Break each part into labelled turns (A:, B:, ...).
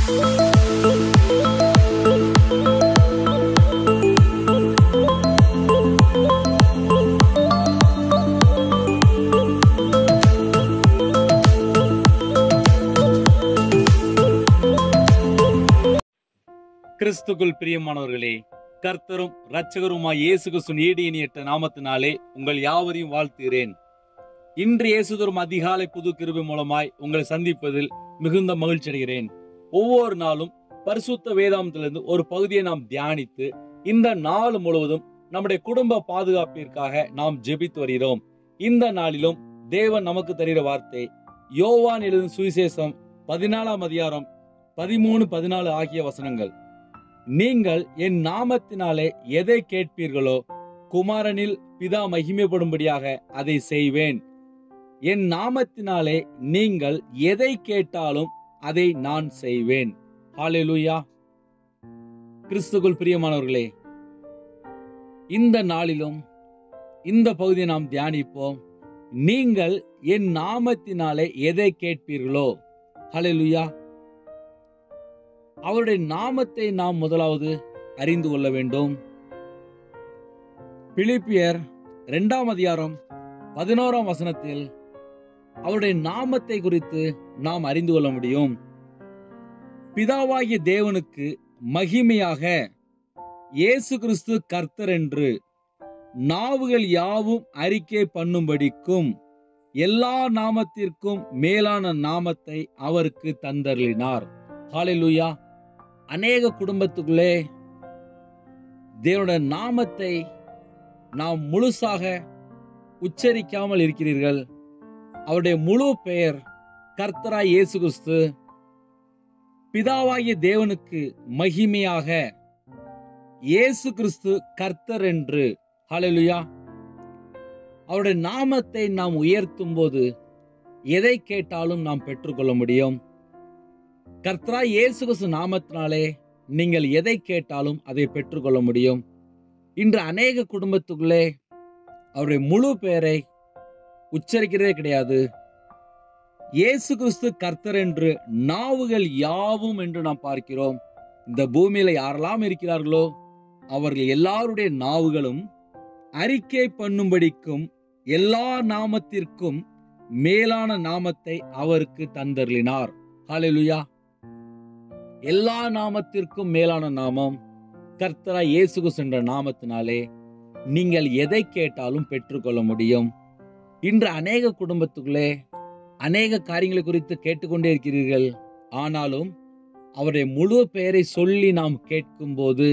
A: கிறிஸ்துக்குள் பிரியமானவர்களே கர்த்தரும் இரட்சகருமாய் இயேசு கிறிஸ்துவின் ஈடு இணையற்ற நாமத்தினாலே உங்கள் யாவரையும் வாழ்த்துகிறேன் இன்று இயேசுதரும் அதிகாலை புது கிருபை மூலமாய் உங்களை சந்திப்பதில் மிகுந்த மகிழ்ச்சி அடைகிறேன் ஒவ்வொரு நாளும் பரிசுத்த வேதாந்தத்திலிருந்து ஒரு பகுதியை நாம் தியானித்து இந்த நாள் முழுவதும் நம்முடைய குடும்ப பாதுகாப்பிற்காக நாம் ஜெபித்து வருகிறோம் இந்த நாளிலும் தேவன் நமக்கு தருகிற வார்த்தை யோவான் எழுதும் சுவிசேஷம் பதினாலாம் அதிகாரம் பதிமூணு பதினாலு ஆகிய வசனங்கள் நீங்கள் என் நாமத்தினாலே எதை கேட்பீர்களோ குமாரனில் பிதா மகிமைப்படும்படியாக அதை செய்வேன் என் நாமத்தினாலே நீங்கள் எதை கேட்டாலும் அதை நான் செய்வேன் ஹalleluya கிறிஸ்துக்குள் பிரியமானவர்களே இந்த நாளிலும் இந்த பகுதியை நாம் தியானிப்போம் நீங்கள் என் நாமத்தினாலே எதை கேட்பீர்களோ ஹalleluya அவருடைய நாமத்தை நாம் முதலாவது அறிந்து கொள்ள வேண்டும் பிலிப்பியர் இரண்டாம் அதிகாரம் பதினோராம் வசனத்தில் அவருடைய நாமத்தை குறித்து நாம் அறிந்து கொள்ள முடியும் பிதாவாகிய தேவனுக்கு மகிமையாக இயேசு கிறிஸ்து கர்த்தர் என்று நாவுகள் யாவும் அறிக்கை பண்ணும்படிக்கும் எல்லா நாமத்திற்கும் மேலான நாமத்தை அவருக்கு தந்தருளினார் ஹalleluya அநேக குடும்பத்துக்குள்ளே தேவனுடைய நாமத்தை நாம் முழுசாக உச்சரிக்காமல் இருக்கிறீர்கள் அவருடைய முழு பெயர் கர்த்தராய் இயேசு கிறிஸ்து பிதாவாகிய தேவனுக்கு மகிமையாக இயேசு கிறிஸ்து கர்த்தர் என்று ஹalleluya அவருடைய நாமத்தை நாம் உயர்த்தும் போது எதை கேட்டாலும் நாம் பெற்றுக்கொள்ள முடியும் கர்த்தரா இயேசு கிறிஸ்து நாமத்தினாலே நீங்கள் எதை கேட்டாலும் அதை பெற்றுக்கொள்ள முடியும் இன்று அநேக குடும்பத்துக்குள்ளே அவருடைய முழு பெயரை உச்சரிக்கிறதே கிடையாது இயேசு கிறிஸ்து கர்த்தர் என்று நாவுகள் யாவும் என்று நாம் பார்க்கிறோம் இந்த பூமியில யாரெல்லாம் இருக்கிறார்களோ அவர்கள் எல்லாருடைய நாவுகளும் அறிக்கை பண்ணும்படிக்கும் எல்லா நாமத்திற்கும் மேலான நாமத்தை அவருக்கு தந்தருளினார் ஹalleluya எல்லா நாமத்திற்கும் மேலான நாமம் கர்த்தரா இயேசுகு சென்ற நாமத்தினாலே நீங்கள் எதை கேட்டாலும் பெற்றுக்கொள்ள முடியும் இன்று அநேக குடும்பத்துக்குள்ளே அநேக காரியங்களை குறித்து கேட்டுக்கொண்டே இருக்கிறீர்கள் ஆனாலும் அவருடைய முழு பெயரை சொல்லி நாம் கேட்கும்போது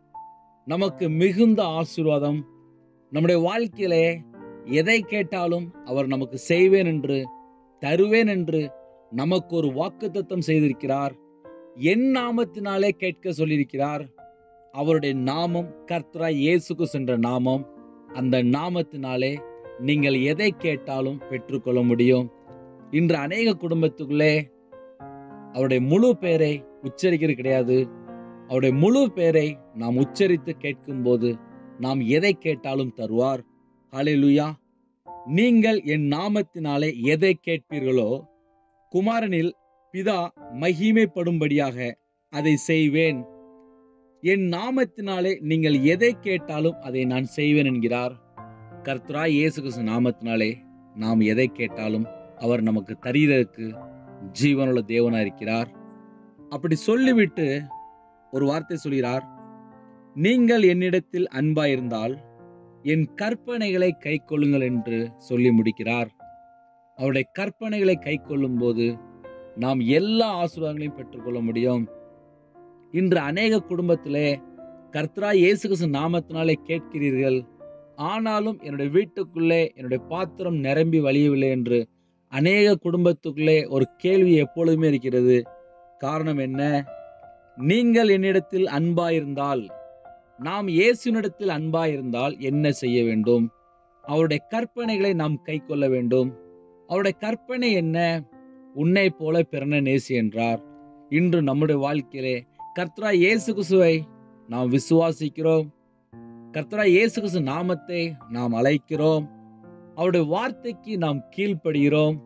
A: நமக்கு மிகுந்த ஆசீர்வாதம் நம்முடைய வாழ்க்கையிலே எதை கேட்டாலும் அவர் நமக்கு செய்வேன் என்று தருவேன் என்று நமக்கு ஒரு வாக்குத்தத்தம் செய்திருக்கிறார் என் நாமத்தினாலே கேட்க சொல்லியிருக்கிறார் அவருடைய நாமம் கர்த்தரா இயேசுக்கு சென்ற நாமம் அந்த நாமத்தினாலே நீங்கள் எதை கேட்டாலும் பெற்றுக்கொள்ள முடியும் இன்று அநேக குடும்பத்துக்குள்ளே அவருடைய முழு பெயரை உச்சரிக்கிறது கிடையாது அவருடைய முழு பெயரை நாம் உச்சரித்து கேட்கும்போது நாம் எதை கேட்டாலும் தருவார் ஹalleluya நீங்கள் என் நாமத்தினாலே எதை கேட்பீர்களோ குமாரனில் பிதா மகிமைப்படும்படியாக அதை செய்வேன் என் நாமத்தினாலே நீங்கள் எதை கேட்டாலும் அதை நான் செய்வேன் என்கிறார் கர்த்தரா இயேசு கிறிஸ்து நாமத்தினாலே நாம் எதை கேட்டாலும் அவர் நமக்கு தருகிறதுக்கு ஜீவனுள்ள தேவனா இருக்கிறார் அப்படி சொல்லிவிட்டு ஒரு வார்த்தை சொல்கிறார் நீங்கள் என்னிடத்தில் அன்பாயிருந்தால் என் கற்பனைகளை கைக்கொள்ளுங்கள் என்று சொல்லி முடிக்கிறார் அவருடைய கற்பனைகளை கைக்கொள்ளும் போது நாம் எல்லா ஆசீர்வாதங்களையும் பெற்றுக்கொள்ள முடியும் இன்று அநேக குடும்பத்திலே கர்த்தரா இயேசு கிறிஸ்து நாமத்தினாலே கேட்கிறீர்கள் ஆனாலும் என்னுடைய வீட்டுக்குள்ளே என்னுடைய பாத்திரம் நிரம்பி வழியவில்லை என்று அநேக குடும்பத்துக்குள்ளே ஒரு கேள்வி எப்பொழுதுமே இருக்கிறது காரணம் என்ன நீங்கள் என்னிடத்தில் அன்பாயிருந்தால் நாம் இயேசுனிடத்தில் அன்பாயிருந்தால் என்ன செய்ய வேண்டும் அவருடைய கற்பனைகளை நாம் கைக்கொள்ள வேண்டும் அவருடைய கற்பனை என்ன உன்னை போல பிறன நேசி என்றார் இன்று நம்முடைய வாழ்க்கையிலே கர்த்தரா இயேசு கிறிஸ்துவை நாம் விசுவாசிக்கிறோம் கர்த்தரா இயேசு கிறிஸ்து நாமத்தை நாம் அழைக்கிறோம் அவருடைய வார்த்தைக்கு நாம் கீழ்ப்படுகிறோம்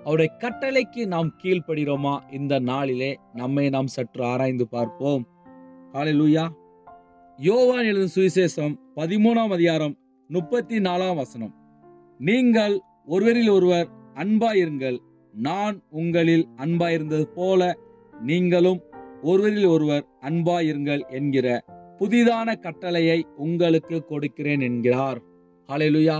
A: அவருடைய கட்டளைக்கு நாம் கீழ்ப்படுகிறோமா இந்த நாளிலே நம்மை நாம் சற்று ஆராய்ந்து பார்ப்போம் ஹalleluya யோவான் எழுதும் சுவிசேஷம் பதிமூணாம் அதிகாரம் முப்பத்தி நாலாம் வசனம் நீங்கள் ஒருவரில் ஒருவர் அன்பாயிருங்கள் நான் உங்களில் அன்பாயிருந்தது போல நீங்களும் ஒருவரில் ஒருவர் அன்பாயிருங்கள் என்கிற புதிதான கட்டளையை உங்களுக்கு கொடுக்கிறேன் என்கிறார் ஹalleluya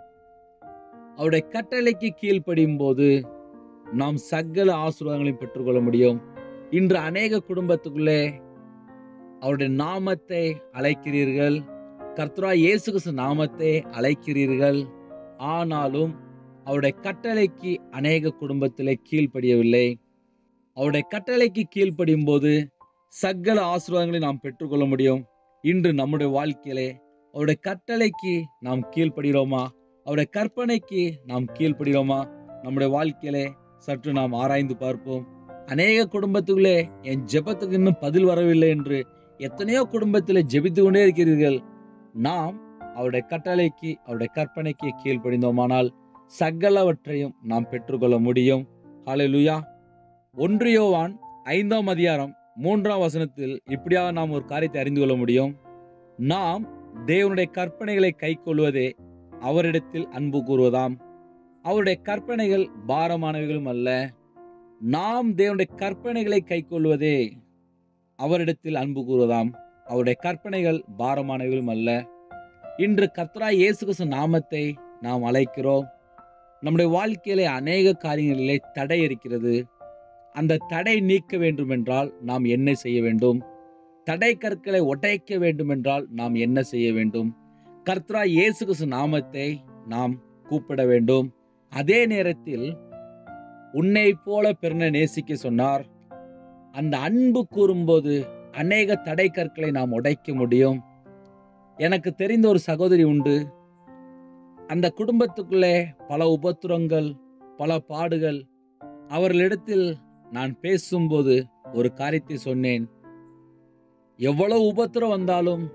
A: அவருடைய கட்டளைக்கு கீழ்ப்படியும் போது நாம் சகல ஆசீர்வாதங்களையும் பெற்றுக்கொள்ள முடியும் இன்று அநேக குடும்பத்துக்குள்ளே அவருடைய நாமத்தை அழைக்கிறீர்கள் கர்த்தரா இயேசு கிறிஸ்து நாமத்தை அழைக்கிறீர்கள் ஆனாலும் அவருடைய கட்டளைக்கு அநேக குடும்பத்திலே கீழ்ப்படியவில்லை அவருடைய கட்டளைக்கு கீழ்ப்படியும் போது சகல ஆசீர்வாதங்களை நாம் பெற்றுக்கொள்ள முடியும் இன்று நம்முடைய வாழ்க்கையிலே அவருடைய கட்டளைக்கு நாம் கீழ்ப்படுகிறோமா அவருடைய கற்பனைக்கு நாம் கீழ்ப்படுகிறோமா நம்முடைய வாழ்க்கையிலே சற்று நாம் ஆராய்ந்து பார்ப்போம் அநேக குடும்பத்துக்குள்ளே என் ஜெபத்துக்கு இன்னும் பதில் வரவில்லை என்று எத்தனையோ குடும்பத்தில் ஜெபித்து கொண்டே இருக்கிறீர்கள் நாம் அவருடைய கட்டளைக்கு அவருடைய கற்பனைக்கு கீழ்ப்படிந்தோமானால் சகலவற்றையும் நாம் பெற்றுக்கொள்ள முடியும் ஹalleluya ஒன்று யோவான் ஐந்தாம் அதிகாரம் மூன்றாம் வசனத்தில் இப்படியாக நாம் ஒரு காரியத்தை அறிந்து கொள்ள முடியும் நாம் தேவனுடைய கற்பனைகளை கைக்கொள்வதே அவரிடத்தில் அன்பு கூறுவதாம் அவருடைய கற்பனைகள் பாரமானவைகளும் அல்ல நாம் தேவனுடைய கற்பனைகளை கைக்கொள்வதே அவரிடத்தில் அன்பு கூறுவதாம் அவருடைய கற்பனைகள் பாரமானவைகளும் அல்ல இன்று கத்ரா இயேசு கிறிஸ்து நாமத்தை நாம் அழைக்கிறோம் நம்முடைய வாழ்க்கையிலே அநேக காரியங்களிலே தடை இருக்கிறது அந்த தடை நீக்க வேண்டும் என்றால் நாம் என்ன செய்ய வேண்டும் தடை கற்களை உடைக்க வேண்டும் என்றால் நாம் என்ன செய்ய வேண்டும் கர்த்தரா இயேசு கிறிஸ்து நாமத்தை நாம் கூப்பிட வேண்டும் அதே நேரத்தில் உன்னை போல பிறனை நேசிக்க சொன்னார் அந்த அன்பு கூறும்போது அநேக தடை கற்களை நாம் உடைக்க முடியும் எனக்கு தெரிந்த ஒரு சகோதரி உண்டு அந்த குடும்பத்துக்குள்ளே பல உபத்திரங்கள் பல பாடுகள் அவர்களிடத்தில் நான் பேசும்போது ஒரு காரியத்தை சொன்னேன் எவ்வளவு உபத்திரம் வந்தாலும்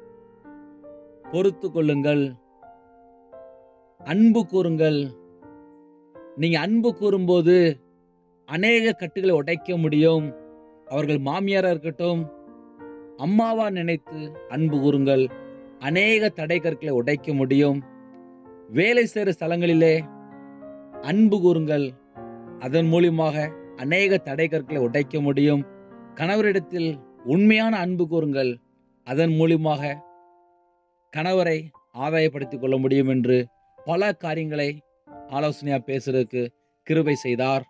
A: பொறுத்து கொள்ளுங்கள் அன்பு கூறுங்கள் நீங்க அன்பு கூறும்போது அநேக கட்டுகளை உடைக்க முடியும் அவர்கள் மாமியாரா இருக்கட்டும் அம்மாவா நினைத்து அன்பு கூறுங்கள் அநேக தடை கற்களை உடைக்க முடியும் வேலை செய்கிற ஸ்தலங்களிலே அன்பு கூறுங்கள் அதன் மூலியமாக அநேக தடை கற்களை உடைக்க முடியும் கணவரிடத்தில் உண்மையான அன்பு கூறுங்கள் அதன் மூலியமாக கணவரை ஆதாயப்படுத்திக் கொள்ள முடியும் என்று பல காரியங்களை ஆலோசனையா பேசுறதுக்கு கிருபை செய்தார்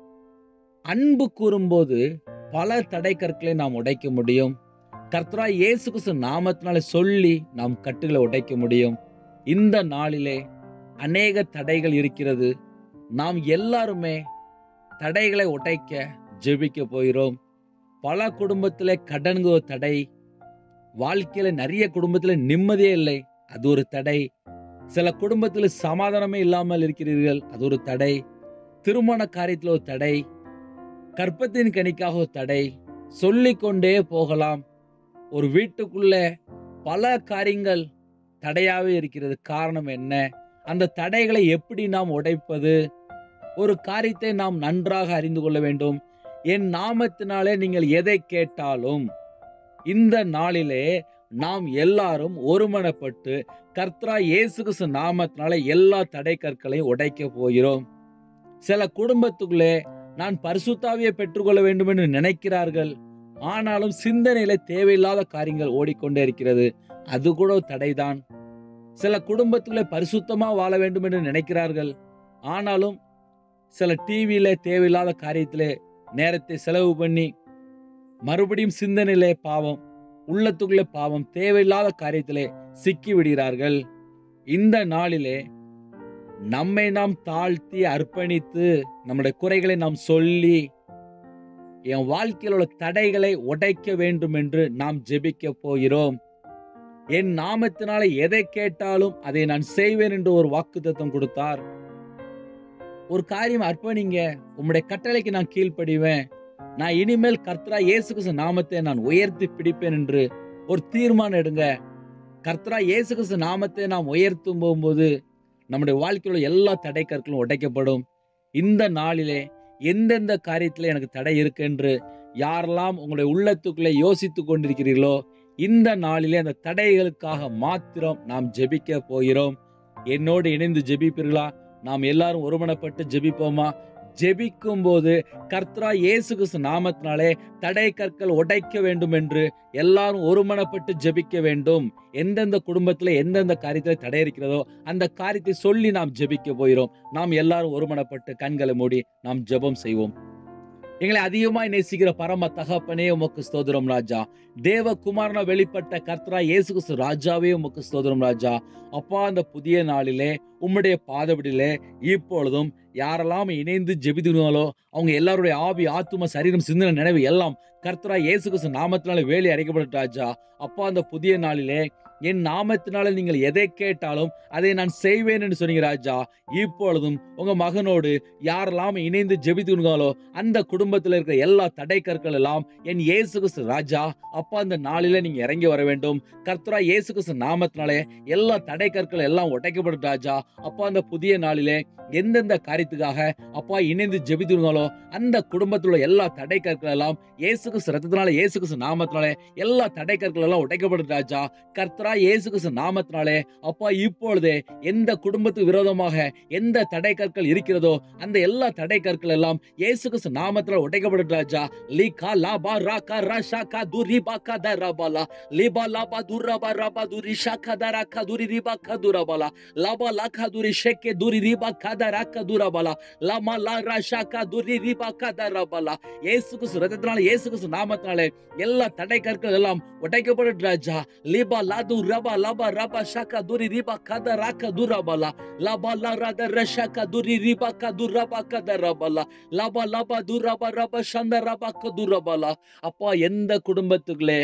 A: அன்பு கூறும்போது பல தடை கற்களை நாம் உடைக்க முடியும் கர்த்தரா இயேசு கிறிஸ்து நாமத்தினால சொல்லி நாம் கட்டுகளை உடைக்க முடியும் இந்த நாளிலே அநேக தடைகள் இருக்கிறது நாம் எல்லாருமே தடைகளை உடைக்க ஜெபிக்க போகிறோம் பல குடும்பத்திலே கடன்கு ஒரு தடை வாழ்க்கையில நிறைய குடும்பத்துல நிம்மதியே இல்லை அது ஒரு தடை சில குடும்பத்தில் சமாதானமே இல்லாமல் இருக்கிறீர்கள் அது ஒரு தடை திருமண காரியத்தில் ஒரு தடை கற்பத்தின் கணிக்காக ஒரு தடை சொல்லிக்கொண்டே போகலாம் ஒரு வீட்டுக்குள்ள பல காரியங்கள் தடையாவே இருக்கிறது காரணம் என்ன அந்த தடைகளை எப்படி நாம் உடைப்பது ஒரு காரியத்தை நாம் நன்றாக அறிந்து கொள்ள வேண்டும் என் நாமத்தினாலே நீங்கள் எதை கேட்டாலும் இந்த நாளிலே நாம் எல்லாரும் ஒருமனப்பட்டு கர்த்தரா இயேசு கிறிஸ்து நாமத்தினால எல்லா தடை கற்களையும் உடைக்க போகிறோம் சில குடும்பத்துக்குள்ளே நான் பரிசுத்தாவியை பெற்றுக்கொள்ள வேண்டும் என்று நினைக்கிறார்கள் ஆனாலும் சிந்தனையில தேவையில்லாத காரியங்கள் ஓடிக்கொண்டே இருக்கிறது அது கூட ஒரு தடைதான் சில குடும்பத்துக்குள்ளே பரிசுத்தமா வாழ வேண்டும் என்று நினைக்கிறார்கள் ஆனாலும் சில டிவியில தேவையில்லாத காரியத்திலே நேரத்தை செலவு பண்ணி மறுபடியும் சிந்தனையிலே பாவம் உள்ளத்துக்குள்ளே பாவம் தேவையில்லாத காரியத்திலே சிக்கி விடுகிறார்கள் இந்த நாளிலே நம்மை நாம் தாழ்த்தி அர்ப்பணித்து நம்முடைய குறைகளை நாம் சொல்லி என் வாழ்க்கையில் உள்ள தடைகளை உடைக்க வேண்டும் என்று நாம் ஜெபிக்க போகிறோம் என் நாமத்தினால எதை கேட்டாலும் அதை நான் செய்வேன் என்று ஒரு வாக்குத்தத்தம் கொடுத்தார் ஒரு காரியம் அர்ப்பணிங்க உம்முடைய கட்டளைக்கு நான் கீழ்ப்படிவேன் நான் இனிமேல் கர்த்தரா இயேசு கிறிஸ்து நாமத்தை நான் உயர்த்தி பிடிப்பேன் என்று ஒரு தீர்மானம் எடுங்க கர்த்தரா இயேசு கிறிஸ்து நாமத்தை நாம் உயர்த்தும் போகும்போது நம்முடைய வாழ்க்கையில எல்லா தடை கற்களும் உடைக்கப்படும் இந்த நாளிலே எந்தெந்த காரியத்தில் எனக்கு தடை இருக்கு என்று யாரெல்லாம் உங்களுடைய உள்ளத்துக்குள்ளே யோசித்துக் கொண்டிருக்கிறீர்களோ இந்த நாளிலே அந்த தடைகளுக்காக மாத்திரம் நாம் ஜெபிக்க போகிறோம் என்னோடு இணைந்து ஜெபிப்பீர்களா நாம் எல்லாரும் ஒருமனப்பட்டு ஜெபிப்போமா ஜெபிக்கும் போது கர்த்தரா இயேசு கிறிஸ்து நாமத்தினாலே தடை கற்கள் உடைக்க வேண்டும் என்று எல்லாரும் ஒருமனப்பட்டு ஜெபிக்க வேண்டும் எந்தெந்த குடும்பத்துல எந்தெந்த காரியத்தில் தடை இருக்கிறதோ அந்த காரியத்தை சொல்லி நாம் ஜெபிக்க போகிறோம் நாம் எல்லாரும் ஒருமனப்பட்டு கண்களை மூடி நாம் ஜெபம் செய்வோம் எங்களை அதிகமாய் நேசிக்கிற பரம தகப்பனே உமக்கு ஸ்தோத்திரம் ராஜா தேவகுமாரன வெளிப்பட்ட கர்த்தரா இயேசு கிறிஸ்து ராஜாவே உமக்கு ஸ்தோத்திரம் ராஜா அப்பா அந்த புதிய நாளிலே உம்முடைய பாதபடியிலே இப்பொழுதும் யாரெல்லாம் இணைந்து ஜெபிதுனாலோ அவங்க எல்லாருடைய ஆவி ஆத்தும சரீரம் சிந்தனை நினைவு எல்லாம் கர்த்தரா இயேசு கிறிஸ்து நாமத்தினால வேலை அடைக்கப்பட்ட ராஜா அப்பா அந்த புதிய நாளிலே என் நாமத்தினால நீங்கள் எதை கேட்டாலும் அதை நான் செய்வேன் என்று சொன்னீங்க ராஜா இப்பொழுதும் உங்க மகனோடு யாரெல்லாம் இணைந்து ஜெபித்துங்களோ அந்த குடும்பத்தில் இருக்கிற எல்லா தடை கற்கள் எல்லாம் என் இயேசு கிறிஸ்து ராஜா அப்பா அந்த நாளில நீங்க இறங்கி வர வேண்டும் கர்த்தரா இயேசு கிறிஸ்து நாமத்தினாலே எல்லா தடை கற்கள் எல்லாம் உடைக்கப்படும் ராஜா அப்பா அந்த புதிய நாளிலே எந்தெந்த காரியத்துக்காக அப்பா இணைந்து ஜெபித்துங்களோ அந்த குடும்பத்தில் உள்ள எல்லா தடை கற்கள் எல்லாம் இயேசு கிறிஸ்து ரத்தத்தினால இயேசு கிறிஸ்து நாமத்தினாலே எல்லா தடை கற்கள் எல்லாம் உடைக்கப்படும் ராஜா கர்த்தரா இயேசு கிறிஸ்து நாமத்தினாலே அப்பா இப்பொழுதே எந்த குடும்பத்துக்கு விரோதமாக எந்த தடை கற்கள் இருக்கிறதோ அந்த எல்லா தடை கற்கள் எல்லாம் இயேசு கிறிஸ்து நாமத்தினால உடைக்கப்படும் ராஜா லீகா லாபா ராகா ராஷாகா துரி பாக்கா தரபாலா லிபா லாபா துரபா ரபா துரி ஷாகா தராக்கா துரி ரிபா கதுரபாலா லாபா லாகா துரி ஷெக்கே துரி ரிபா கதராக்கா துரபாலா லமா லா ராஷாகா துரி ரிபா கதரபாலா இயேசு கிறிஸ்து ரத்தத்தினால இயேசு கிறிஸ்து நாமத்தினாலே எல்லா தடை கற்கள் எல்லாம் உடைக்கப்படும் ராஜா லிபா லாது ரபா லபா ரபா ஷாகா துரி ரிபா கதராக்கா துரபாலா லபா லா ரத ரஷாகா துரி ரிபா கதுரபா கதரபாலா லபா லபா துரபா ரபா சந்த ரபா கதுரபாலா அப்பா எந்த குடும்பத்துக்குள்ளே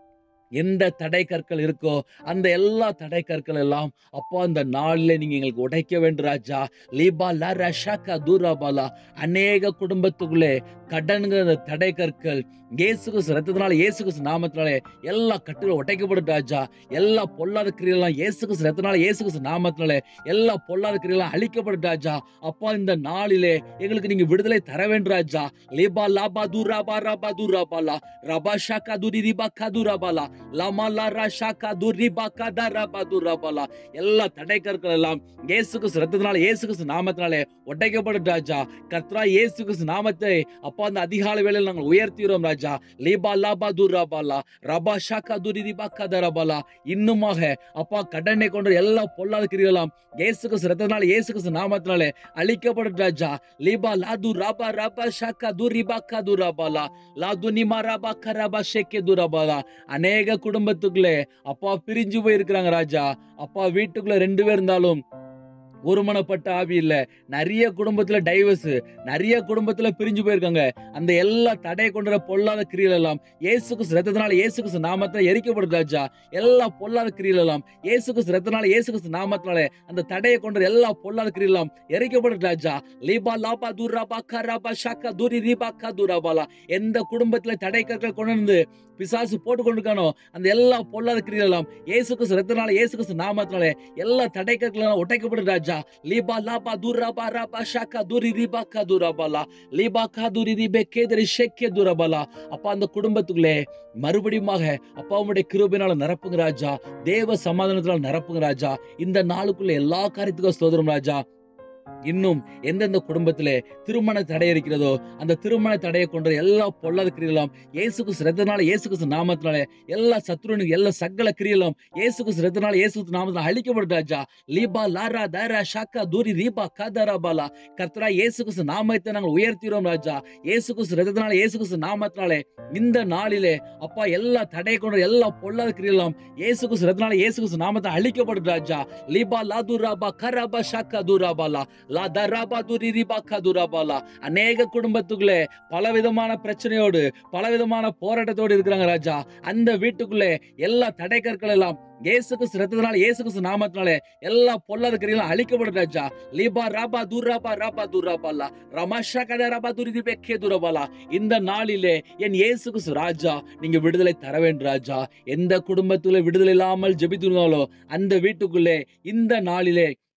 A: எந்த தடை கற்கள் இருக்கோ அந்த எல்லா தடை கற்கள் எல்லாம் அப்பா அந்த நாளில் நீங்க எங்களுக்கு உடைக்க வேண்டும் ராஜா லீபா லா ரஷாக்கா தூராபாலா அநேக குடும்பத்துக்குள்ளே கடன்கிற அந்த தடை கற்கள் இயேசு கிறிஸ்து ரத்தத்தினால இயேசு கிறிஸ்து நாமத்தினாலே எல்லா கட்டுகளும் உடைக்கப்படும் ராஜா எல்லா பொல்லாத கிரியெல்லாம் இயேசு கிறிஸ்து ரத்தத்தினால இயேசு கிறிஸ்து நாமத்தினாலே எல்லா பொல்லாத கிரியெல்லாம் அழிக்கப்படும் ராஜா அப்பா இந்த நாளிலே எங்களுக்கு நீங்க விடுதலை தர வேண்டும் ராஜா லேபா லாபா தூராபா ராபா தூராபாலா ரபா ஷாக்கா துரி ரிபா கதுராபாலா லமா லா ரா ஷாக்கா துரி பா கதராபா துராபாலா எல்லா தடை கற்கள் எல்லாம் இயேசு கிறிஸ்து ரத்தத்தினால இயேசு கிறிஸ்து நாமத்தினாலே உடைக்கப்படும் ராஜா கர்த்தரா இயேசு கிறிஸ்து நாமத்தை அப்பா அந்த அதிகாலை வேளையில் நாங்கள் உயர்த்துகிறோம் ராஜா லீபா லாபா துராபாலா ரபா ஷாக்கா துரி ரிபா கதராபாலா இன்னுமாக அப்பா கடனை கொண்ட எல்லா பொல்லாத கிரியெல்லாம் இயேசு கிறிஸ்து ரத்தத்தினால இயேசு கிறிஸ்து நாமத்தினாலே அழிக்கப்படும் ராஜா லீபா லாது ராபா ரபா ஷாக்கா துரி பா கதுராபாலா லாது நிமா ரபா கரபா ஷெக்கே துராபாலா அநேக குடும்பத்துக்குள்ளே அப்பா பிரிஞ்சு போயிருக்கிறாங்க ராஜா அப்பா வீட்டுக்குள்ள ரெண்டு பேர் இருந்தாலும் ஒருமனப்பட்ட ஆவி இல்ல நிறைய குடும்பத்துல டைவர்ஸ் நிறைய குடும்பத்துல பிரிஞ்சு போயிருக்காங்க அந்த எல்லா தடை கொண்ட பொல்லாத கிரியல் எல்லாம் இயேசு கிறிஸ்து ரத்தத்தினால இயேசு கிறிஸ்து நாமத்துல எரிக்கப்படுது ராஜா எல்லா பொல்லாத கிரியல் எல்லாம் இயேசு கிறிஸ்து ரத்தத்தினால இயேசு கிறிஸ்து நாமத்தினால அந்த தடையை கொண்ட எல்லா பொல்லாத கிரியல் எல்லாம் எரிக்கப்படுது ராஜா லீபா லாபா துராபா கராபா ஷாக்கா துரி ரீபா கதுராபாலா எந்த குடும்பத்துல தடை கற்கள் கொண்டு வந்து பிசாசு போட்டு கொண்டிருக்கானோ அந்த எல்லா பொல்லாத கிரியல் எல்லாம் இயேசு கிறிஸ்து ரத்தத்தினால இயேசு கிறிஸ்து நாமத்தினால எல்லா தடை கற்கள் எல்லாம் உடைக்கப்படுது ராஜா லீபா லாபா துராபா ராபா ஷாக்கா துரி ரிபா கதுராபாலா லீபா காதுரி ரிபே கேதரி ஷெக்கே துரபாலா அப்பா அந்த குடும்பத்துக்குள்ளே மறுபடியுமாக அப்பா உம்முடைய கிருபினால நிரப்புங்க ராஜா தேவ சமாதானத்தினால நிரப்புங்க ராஜா இந்த நாளுக்குள்ள எல்லா காரியத்துக்கும் ஸ்தோத்திரம் ராஜா இன்னும் எந்தெந்த குடும்பத்திலே திருமண தடை இருக்கிறதோ அந்த திருமண தடையை கொண்ட எல்லா பொல்லாத கிரியெல்லாம் இயேசு கிறிஸ்து ரத்தனால இயேசு கிறிஸ்து நாமத்தினால எல்லா சத்ருனுக்கு எல்லா சகல கிரியெல்லாம் இயேசு கிறிஸ்து ரத்தனால இயேசு கிறிஸ்து நாமத்தினால அழிக்கப்படும் ராஜா லீபா லாரா தாரா ஷாக்கா தூரி ரீபா கதரா பாலா கர்த்தரா இயேசு கிறிஸ்து நாமத்தை நாங்கள் உயர்த்திரோம் ராஜா இயேசு கிறிஸ்து ரத்தனால இயேசு கிறிஸ்து நாமத்தினாலே இந்த நாளிலே அப்பா எல்லா தடை கொண்ட எல்லா பொல்லாத கிரியெல்லாம் இயேசு கிறிஸ்து ரத்தனால இயேசு கிறிஸ்து நாமத்தை அழிக்கப்படும் ராஜா லீபா லாதுராபா கராபா ஷாக்கா தூராபாலா லா தராபா துரி ரிபா கதுராபாலா அநேக குடும்பத்துக்குள்ளே பலவிதமான பிரச்சனையோடு பலவிதமான போராட்டத்தோடு இருக்கிறாங்க ராஜா அந்த வீட்டுக்குள்ளே எல்லா தடை கற்கள் எல்லாம் இயேசு கிறிஸ்து ரத்தத்தினால இயேசு கிறிஸ்து நாமத்தினாலே எல்லா பொல்லாத கிரியெல்லாம் அழிக்கப்படும் ராஜா லீபா ராபா துராபா ராபா துராபாலா ரமாஷா கத ராபா துரிதி பெக்கே துரபாலா இந்த நாளிலே என் இயேசு கிறிஸ்து ராஜா நீங்க விடுதலை தர வேண்டும் ராஜா எந்த குடும்பத்துல விடுதலை இல்லாமல் ஜெபித்துனாலோ அந்த வீட்டுக்குள்ளே இந்த நாளிலே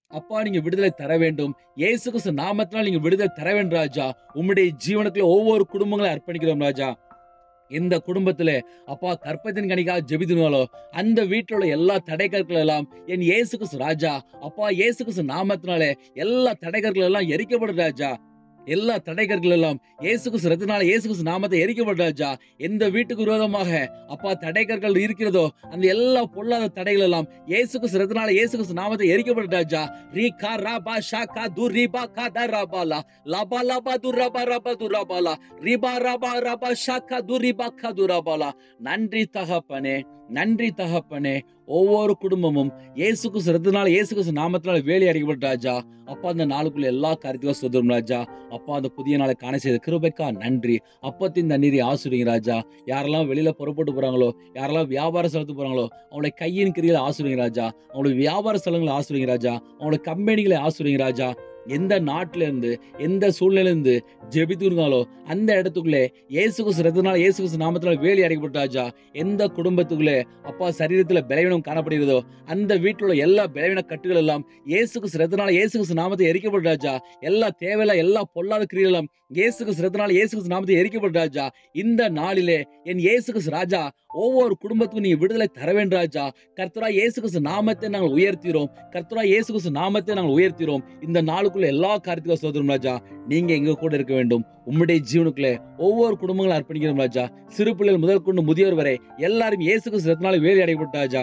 A: அப்பா நீங்க விடுதலை தர வேண்டும் இயேசு கிறிஸ்து நாமத்தினால் நீங்க விடுதலை தர வேண்டும் ராஜா உம்முடைய ஜீவனுக்குள்ள ஒவ்வொரு குடும்பங்களையும் அர்ப்பணிக்கிறோம் ராஜா எந்த குடும்பத்துல அப்பா கற்பத்தின் கணிக்காக ஜெபிதுனாலோ அந்த வீட்டில் உள்ள எல்லா தடைகற்கள் எல்லாம் என் இயேசு கிறிஸ்து ராஜா அப்பா இயேசு கிறிஸ்து நாமத்தினாலே எல்லா தடைகற்கள் எல்லாம் எரிக்கப்படும் ராஜா எல்லா தடைகர்கள் எல்லாம் இயேசு கிறிஸ்து ரத்தினால இயேசு கிறிஸ்து நாமத்தை எரிக்கப்படும் ராஜா எந்த வீட்டுக்கு விரோதமாக அப்பா தடைகர்கள் இருக்கிறதோ அந்த எல்லா பொல்லாத தடைகள் எல்லாம் இயேசு கிறிஸ்து ரத்தினால இயேசு கிறிஸ்து நாமத்தை எரிக்கப்படும் ராஜா ரீ கா ரா பா ஷா கா து ரீ பா கா த ரா பா லா லா பா லா பா து ரா பா ரா பா து ரா பா லா ரீ பா ரா பா ரா பா ஷா கா து ரீ பா கா து ரா பா லா நன்றி தகப்பனே நன்றி தகப்பனே ஒவ்வொரு குடும்பமும் இயேசு கிறிஸ்து ரத்தினால இயேசு கிறிஸ்து நாமத்தினால வேலை அடைக்கப்பட்ட ராஜா அப்பா அந்த நாளுக்குள்ள எல்லா காரியத்தையும் சொந்தம் ராஜா அப்பா அந்த புதிய நாளை காண செய்த கிருபைக்கா நன்றி அப்பத்தின் தண்ணீரை ஆசிரியங்க ராஜா யாரெல்லாம் வெளியில புறப்பட்டு போறாங்களோ யாரெல்லாம் வியாபார ஸ்தலத்துக்கு போறாங்களோ அவங்களுடைய கையின் கிரியில ஆசிரியங்க ராஜா அவங்களுடைய வியாபார ஸ்தலங்களை ஆசிரியங்க ராஜா அவங்களுடைய கம்பெனிகளை ஆசிரியங்க ராஜா எந்த நாட்டுல இருந்து எந்த சூழ்நிலையில இருந்து ஜெபித்துருந்தாலோ அந்த இடத்துக்குள்ளே இயேசு கிறிஸ்து ரத்தனால இயேசு கிறிஸ்து நாமத்தினால வேலி அடைக்கப்பட்ட ராஜா எந்த குடும்பத்துக்குள்ளே அப்பா சரீரத்துல பலவீனம் காணப்படுகிறதோ அந்த வீட்டில் உள்ள எல்லா பலவீன கட்டுகள் எல்லாம் இயேசு கிறிஸ்து ரத்தனால இயேசு கிறிஸ்து நாமத்தை எரிக்கப்பட்ட ராஜா எல்லா தேவையில்ல எல்லா பொல்லாத கிரியைகள் எல்லாம் இயேசு கிறிஸ்து ரத்தனால இயேசு கிறிஸ்து நாமத்தை எரிக்கப்பட்ட ராஜா இந்த நாளிலே என் இயேசு கிறிஸ்து ராஜா ஒவ்வொரு குடும்பத்துக்கும் நீங்க விடுதலை தர வேண்டும் ராஜா கர்த்தரா இயேசு கிறிஸ்து நாமத்தை நாங்கள் உயர்த்திரோம் கர்த்தரா இயேசு கிறிஸ்து நாமத்தை நாங்கள் உயர்த்திரோம் இந்த நாளுக்குள்ள எல்லா காரியத்துக்கும் சோதரும் ராஜா நீங்க எங்க கூட இருக்க வேண்டும் உம்முடைய ஜீவனுக்குள்ளே ஒவ்வொரு குடும்பங்களும் அர்ப்பணிக்கிறோம் ராஜா சிறு பிள்ளைகள் முதல் கொண்டு முதியோர் வரை எல்லாரும் இயேசு கிறிஸ்து ரத்னால வேலை அடைபட்ட ராஜா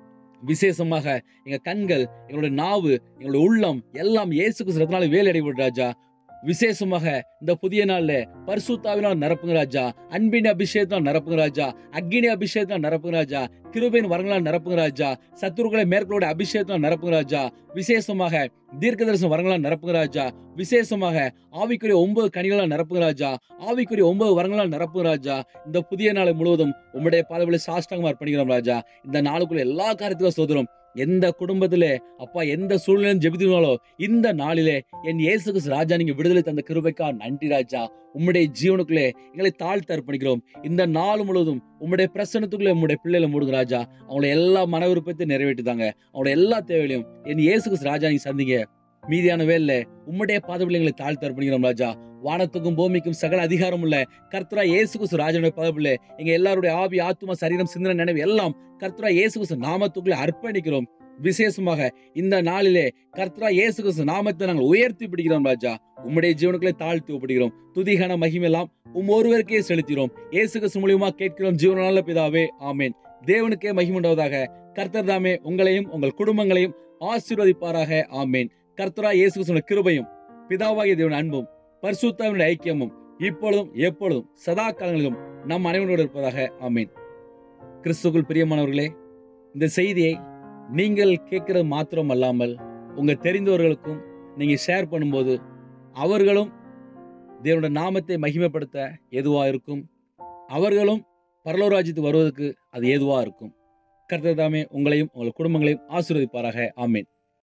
A: விசேஷமாக எங்க கண்கள் எங்களுடைய நாவு எங்களுடைய உள்ளம் எல்லாம் இயேசு கிறிஸ்து ரத்னால வேலை அடைபட்ட ராஜா விசேஷமாக இந்த புதிய நாள்ல பரிசுத்தாவினால் நிரப்புங்க ராஜா அன்பின் அபிஷேகத்தால் நிரப்புங்க ராஜா அக்னி அபிஷேகத்தால் நிரப்புங்க ராஜா கிருபையின் வரங்களால் நிரப்புங்க ராஜா சத்துருக்களை மேற்களோட அபிஷேகத்தால் நிரப்புங்க ராஜா விசேஷமாக தீர்க்க தரிசன வரங்களால் நிரப்புங்க ராஜா விசேஷமாக ஆவிக்குரிய ஒன்பது கனிகளால் நிரப்புங்க ராஜா ஆவிக்குரிய ஒன்பது வரங்களால் நிரப்புங்க ராஜா இந்த புதிய நாளை முழுவதும் உம்முடைய பாதவளை சாஷ்டாங்கமா அர்ப்பணிக்கிறோம் ராஜா இந்த நாளுக்குள்ள எல்லா காரியத்துக்கும் சோதரும் எந்த குடும்பத்திலே அப்பா எந்த சூழ்நிலையும் ஜெபித்தினாலோ இந்த நாளிலே என் இயேசு கிறிஸ்து ராஜா நீங்க விடுதலை தந்த கிருபைக்கா நன்றி ராஜா உம்முடைய ஜீவனுக்குள்ளே எங்களை தாழ்த்து அர்ப்பணிக்கிறோம் இந்த நாள் முழுவதும் உம்முடைய பிரசனத்துக்குள்ளே உம்முடைய பிள்ளைகளை மூடுங்க ராஜா அவங்கள எல்லா மன விருப்பத்தையும் நிறைவேற்றிதாங்க அவங்களோட எல்லா தேவைகளையும் என் இயேசு கிறிஸ்து ராஜா நீங்க சந்திங்க மீதியான வேலை உம்முடைய பாதபில் எங்களை தாழ்த்து அர்ப்பணிக்கிறோம் ராஜா வானத்துக்கும் பூமிக்கும் சகல அதிகாரம் உள்ள கர்த்தரா இயேசு கிறிஸ்து ராஜனுடைய பதவியில் எங்க எல்லாருடைய ஆவி ஆத்தும சரீரம் சிந்தனை நினைவு எல்லாம் கர்த்தரா இயேசு கிறிஸ்து நாமத்துக்குள்ளே அர்ப்பணிக்கிறோம் விசேஷமாக இந்த நாளிலே கர்த்தரா இயேசு கிறிஸ்து நாமத்தை நாங்கள் உயர்த்தி பிடிக்கிறோம் ராஜா உம்முடைய ஜீவனுக்குள்ளே தாழ்த்தி ஒப்பிடுகிறோம் துதிகன மகிமெல்லாம் உம் ஒருவருக்கே செலுத்திறோம் இயேசு கிறிஸ்து மூலியமா கேட்கிறோம் ஜீவனால பிதாவே ஆமேன் தேவனுக்கே மகிமுண்டாவதாக கர்த்தர் தாமே உங்களையும் உங்கள் குடும்பங்களையும் ஆசீர்வதிப்பாராக ஆமேன் கர்த்தரா இயேசு கிறிஸ்துவின் கிருபையும் பிதாவாகிய தேவன் அன்பும் பரிசுத்தாவின் ஐக்கியமும் இப்பொழுதும் எப்பொழுதும் சதா காலங்களிலும் நம் அனைவரோடு இருப்பதாக ஆமீன் கிறிஸ்துக்குள் பிரியமானவர்களே இந்த செய்தியை நீங்கள் கேட்கிறது மாத்திரம் அல்லாமல் உங்க தெரிந்தவர்களுக்கும் நீங்க ஷேர் பண்ணும்போது அவர்களும் தேவனுடைய நாமத்தை மகிமைப்படுத்த எதுவா இருக்கும் அவர்களும் பரலோராஜ்யத்துக்கு வருவதற்கு அது ஏதுவா இருக்கும் கர்த்தர் தாமே உங்களையும் உங்கள் குடும்பங்களையும் ஆசீர்வதிப்பாராக ஆமீன்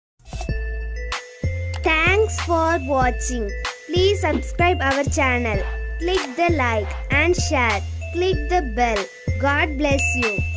B: Thanks for watching. Please subscribe our channel. Click the like and share. Click the bell. God bless you.